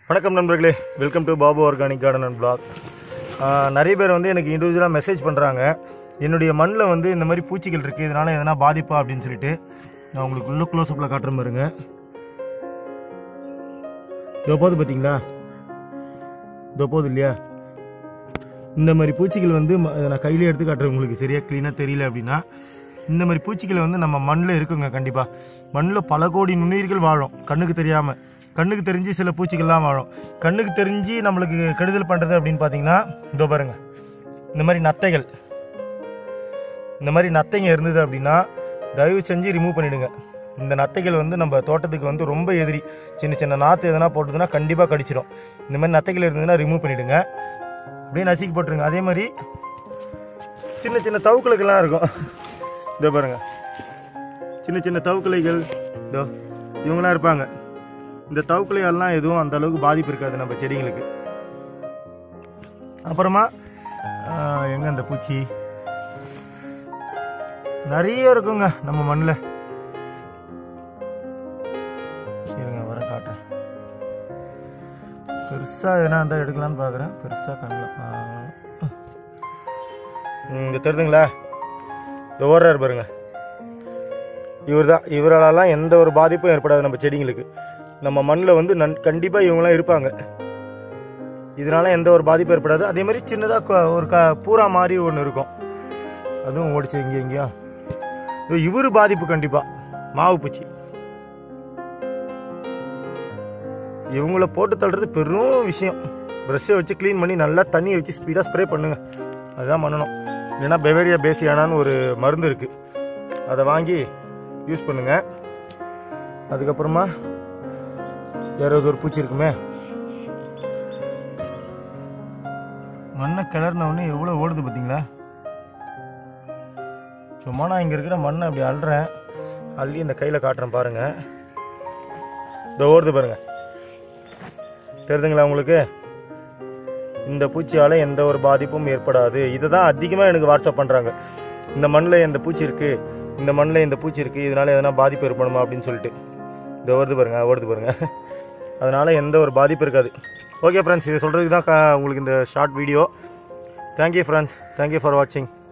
வணக்கம் நண்பர்களே welcome to Babu organic garden and blog நிறைய பேர் வந்து எனக்கு இண்டிவிஜுவலாக மெசேஜ் பண்ணுறாங்க என்னுடைய மண்ணில் வந்து இந்த மாதிரி பூச்சிகள் இருக்குது இதனால் எதனா பாதிப்பா அப்படின்னு சொல்லிட்டு நான் உங்களுக்கு உள்ள க்ளோஸ்அப்பில் காட்டுற பாருங்க இதோ போகுது பார்த்தீங்களா இதோ போகுது இல்லையா இந்த மாதிரி பூச்சிகள் வந்து ம- இதை நான் கையிலே எடுத்து காட்டுறேன் உங்களுக்கு சரியாக க்ளீனாக தெரியல அப்படின்னா இந்த மாதிரி பூச்சிகள் வந்து நம்ம மண்ணில் இருக்குங்க கண்டிப்பாக மண்ணில் பல கோடி நுண்ணுயிர்கள் வாழும் கண்ணுக்கு தெரியாமல் கண்ணுக்கு தெரிஞ்சு சில பூச்சிகள்லாம் வாழும் கண்ணுக்கு தெரிஞ்சு நம்மளுக்கு கெடுதல் பண்ணுறது அப்படின்னு பார்த்தீங்கன்னா இதோ பாருங்க இந்த மாதிரி நத்தைகள் இந்த மாதிரி நத்தைங்க இருந்தது அப்படின்னா தயவு செஞ்சு ரிமூவ் பண்ணிடுங்க இந்த நத்தைகள் வந்து நம்ம தோட்டத்துக்கு வந்து ரொம்ப எதிரி சின்ன சின்ன நாற்று எதனா போட்டதுன்னா கண்டிப்பாக கடிச்சிடும் இந்த மாதிரி நத்தைகள் இருந்ததுன்னா ரிமூவ் பண்ணிடுங்க அப்படியே நசுக்கி போட்டுருங்க அதே மாதிரி சின்ன சின்ன தவுக்களுக்கெல்லாம் இருக்கும் இதோ பாருங்க சின்ன சின்ன தவுக்கலைகள் இதோ இவங்களாம் இருப்பாங்க இந்த தவுக்கலையெல்லாம் எதுவும் அந்த அளவுக்கு பாதிப்பு இருக்காது நம்ம செடிங்களுக்கு அப்புறமா ஆஹ், எங்க அந்த பூச்சி நிறைய இருக்குங்க நம்ம மண்ணில் இருங்க வர காட்டுறேன் பெருசா எதனா இருந்தால் எடுக்கலான்னு பார்க்குறேன் பெருசா கண்ணில் இங்கே தெரியுதுங்களா இந்த ஓடுறாரு பாருங்க இவர் தான் இவராலலாம் எந்த ஒரு பாதிப்பும் ஏற்படாது நம்ம செடிங்களுக்கு நம்ம மண்ணில் வந்து நன் கண்டிப்பாக இவங்களாம் இருப்பாங்க இதனால எந்த ஒரு பாதிப்பும் ஏற்படாது அதே மாதிரி சின்னதாக ஒரு க பூரா மாதிரி ஒன்று இருக்கும் அதுவும் ஓடிச்சு இங்கே இங்கேயும் இவர் பாதிப்பு கண்டிப்பாக மாவு பூச்சி இவங்கள போட்டு தள்ளுறது பெரும் விஷயம் ப்ரஷ்ஷை வச்சு க்ளீன் பண்ணி நல்லா தண்ணியை வச்சு ஸ்பீடாக ஸ்ப்ரே பண்ணுங்க அதுதான் பண்ணணும் இல்லைன்னா பெவேரியா பேசியானான்னு ஒரு மருந்து இருக்குது அதை வாங்கி யூஸ் பண்ணுங்க அதுக்கப்புறமா யாராவது ஒரு பூச்சி இருக்குமே மண்ணை கிளறின உடனே எவ்வளோ ஓடுது பார்த்தீங்களா சும்மா நான் இங்கே இருக்கிற மண்ணை அப்படி அள்ளுறேன் அள்ளி இந்த கையில் காட்டுறேன் பாருங்க இந்த ஓடுது பாருங்க தெரியுதுங்களா உங்களுக்கு இந்த பூச்சியால் எந்த ஒரு பாதிப்பும் ஏற்படாது இதை தான் அதிகமாக எனக்கு வாட்ஸ்அப் பண்ணுறாங்க இந்த மண்ணில் இந்த பூச்சி இருக்குது இந்த மண்ணில் இந்த பூச்சி இருக்குது இதனால எதனா பாதிப்பு ஏற்படுமா அப்படின்னு சொல்லிட்டு இந்த வருது பாருங்க வருது பாருங்க அதனால எந்த ஒரு பாதிப்பு இருக்காது ஓகே ஃப்ரெண்ட்ஸ் இதை சொல்கிறதுக்கு தான் க- உங்களுக்கு இந்த short video thank you friends thank you for வாட்சிங்